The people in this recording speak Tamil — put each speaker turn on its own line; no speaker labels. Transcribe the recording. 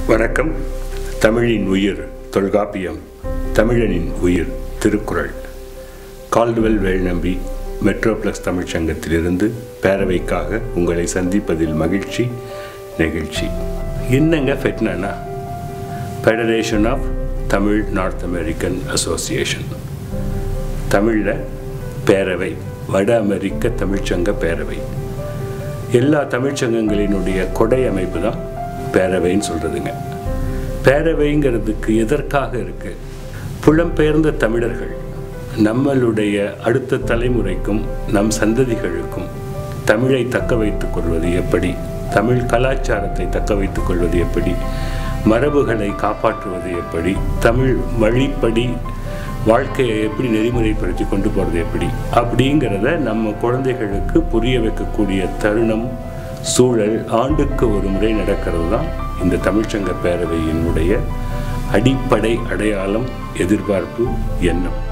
வணக்கம் தமிழின் உயிர் தொல்காப்பியம் தமிழனின் உயிர் திருக்குறள் கால்டுவெல் வேல்நம்பி மெட்ரோப்ளஸ் தமிழ்ச் சங்கத்திலிருந்து பேரவைக்காக உங்களை சந்திப்பதில் மகிழ்ச்சி நெகிழ்ச்சி என்னங்க ஃபெட்னானா federation of Tamil north American association தமிழில் பேரவை வட அமெரிக்க தமிழ்ச்சங்க பேரவை எல்லா தமிழ்ச்சங்கங்களினுடைய கொடை அமைப்பு தான் பேரவைன்னு சொல்கிறதுங்க பேரவைங்கிறதுக்கு எதற்காக இருக்கு புலம்பெயர்ந்த தமிழர்கள் நம்மளுடைய அடுத்த தலைமுறைக்கும் நம் சந்ததிகளுக்கும் தமிழை தக்க வைத்துக் கொள்வது எப்படி தமிழ் கலாச்சாரத்தை தக்க வைத்துக் கொள்வது எப்படி மரபுகளை காப்பாற்றுவது எப்படி தமிழ் வழிப்படி வாழ்க்கையை எப்படி நெறிமுறைப்படுத்தி கொண்டு போகிறது எப்படி அப்படிங்கிறத நம்ம குழந்தைகளுக்கு புரிய வைக்கக்கூடிய தருணம் சூழல் ஆண்டுக்கு ஒரு முறை நடக்கிறது தான் இந்த தமிழ்ச்சங்க பேரவையினுடைய அடிப்படை அடையாளம் எதிர்பார்ப்பு எண்ணம்